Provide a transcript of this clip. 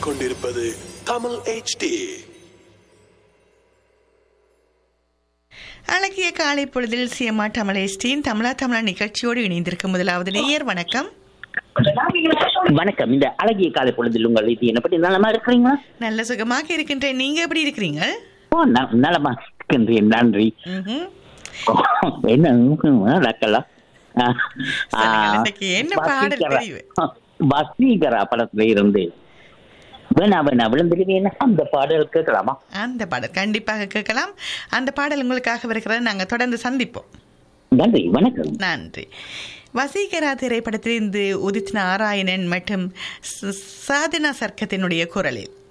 கேட்டுக்கொண்டிருப்பது தமிழ் HD அழகிய காலை பொழுதில் சிஎம்ஆ தமிழேஸ்டின் தமிழா தமிழா நிகழ்ச்சியோடு இணைந்திருக்கும் முதலாவது நேயர் வணக்கம் வணக்கம் இந்த அழகிய காலை பொழுதில் உங்கள் இது என்ன பற்றி நலமா இருக்கிறீங்களா நல்ல சுகமாக இருக்கின்றேன் நீங்க எப்படி இருக்கிறீங்க ஓ ந- நலமா இருக்கின்றேன் நன்றி ம்ஹும். என்ன நடக்கலாம் சொல்லுங்கள், இன்னைக்கு என்ன பாடல் தெரிவு? வசீகரா படத்துல இருந்து வேணா வேணா விழுந்துருவேன் அந்த பாடல் கேட்கலாமா அந்த பாடல் கண்டிப்பாக கேட்கலாம் அந்த பாடல் உங்களுக்காக வருகிறது நாங்க தொடர்ந்து சந்திப்போம் நன்றி வணக்கம் நன்றி வசீகரா திரைப்படத்திலிருந்து உதித் நாராயணன் மற்றும் ச- சாதனா சர்க்கத்தினுடைய குரலில்